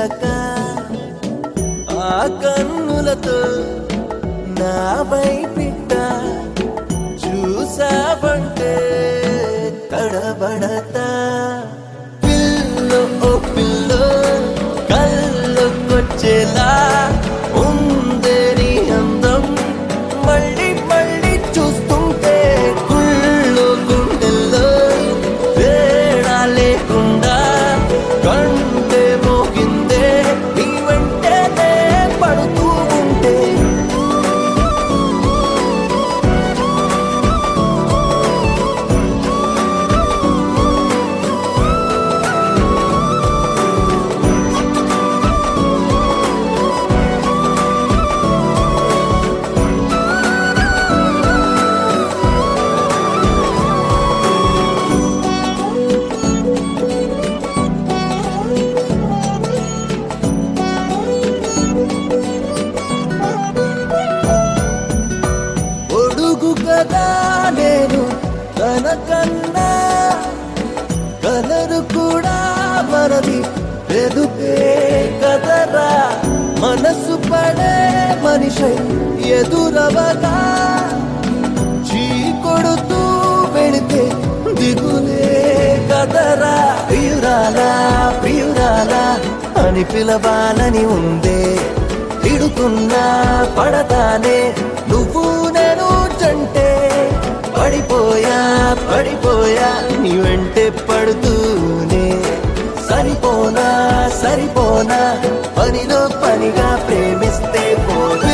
వచ్చాక ఆ కన్నులతో నా వైపిట్ట చూసావంటే తడబడతా పిల్లో ఓ పిల్లో కళ్ళొకొచ్చేలా ఉందే నీ అందం మళ్ళీ మళ్ళీ చూస్తుంటే కుళ్ళు గుండెల్లో తేడా లేకుండా కంటే మోగిందే నీ వెంటనే పడుతూ ఉంటే ఒడుగు కదా నేను తనకన్నా కలరు కూడా మనది ఎదుపే కదరా మనసు పడే మనిషై ఎదురవగా చీ కొడుతూ వెళితే దిగులే కదరా ప్రియురాలా ప్రియురాలా అని పిలవాలని ఉందే తిడుతున్నా పడతానే నువ్వు నేను జంటే పడిపోయా పడిపోయా నీ వెంటే పడుతూనే సరిపోనా సరిపోనా పనిలో పనిగా ప్రేమిస్తే పోనా